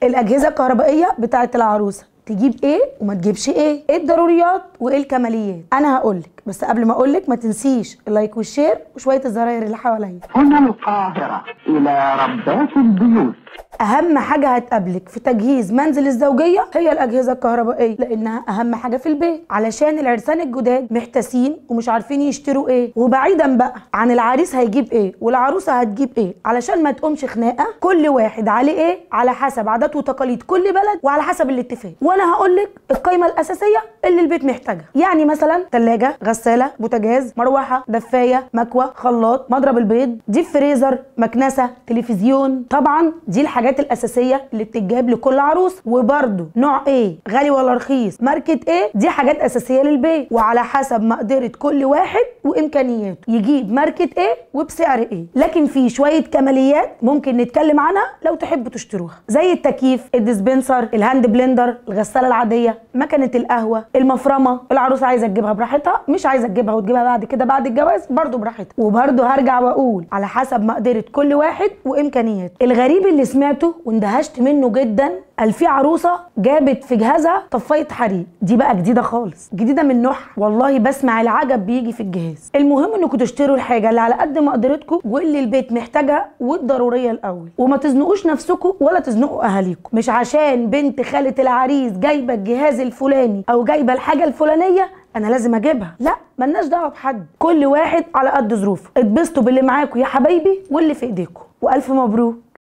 الاجهزه الكهربائيه بتاعه العروسه تجيب ايه وما تجيبش ايه ايه الضروريات وايه الكماليات انا هقولك بس قبل ما اقولك ما تنسيش اللايك والشير وشويه الزراير اللي حواليا هنا القاهرة إلى ربات البيوت اهم حاجه هتقابلك في تجهيز منزل الزوجيه هي الاجهزه الكهربائيه لانها اهم حاجه في البيت علشان العرسان الجداد محتاسين ومش عارفين يشتروا ايه وبعيدا بقى عن العريس هيجيب ايه والعروسه هتجيب ايه علشان ما تقومش خناقه كل واحد عليه ايه على حسب عادات وتقاليد كل بلد وعلى حسب الاتفاق وانا هقولك القائمه الاساسيه اللي البيت محتاجها يعني مثلا ثلاجه غساله بوتاجاز مروحه دفايه مكوه خلاط مضرب البيض ديب فريزر مكنسه تلفزيون طبعا دي الحاجات الاساسيه اللي بتتجاب لكل عروس وبرده نوع ايه غالي ولا رخيص ماركه ايه دي حاجات اساسيه للبيت وعلى حسب مقدره كل واحد وامكانياته يجيب ماركه ايه وبسعر ايه لكن في شويه كماليات ممكن نتكلم عنها لو تحبوا تشتروها زي التكييف الديسبنسر الهاند بلندر الغساله العاديه مكنه القهوه المفرمه العروسه عايزه تجيبها براحتها مش عايزه تجيبها وتجيبها بعد كده بعد الجواز برضو براحتها وبرضو هرجع واقول على حسب مقدره كل واحد وامكانياته الغريب اللي سمعته واندهشت منه جدا قال في عروسه جابت في جهازها طفايه حريق دي بقى جديده خالص جديده من نوعها والله بسمع العجب بيجي في الجهاز المهم انكم تشتروا الحاجه اللي على قد مقدرتكم واللي البيت محتاجها والضروريه الاول وما تزنقوش نفسكم ولا تزنقوا اهاليكم مش عشان بنت خاله العريس جايبه الجهاز الفلاني او جايبه الحاجه الفلانيه انا لازم اجيبها لا ملناش دعوه بحد كل واحد على قد ظروفه اتبسطوا باللي معاكم يا حبايبي واللي في ايديكم والف مبروك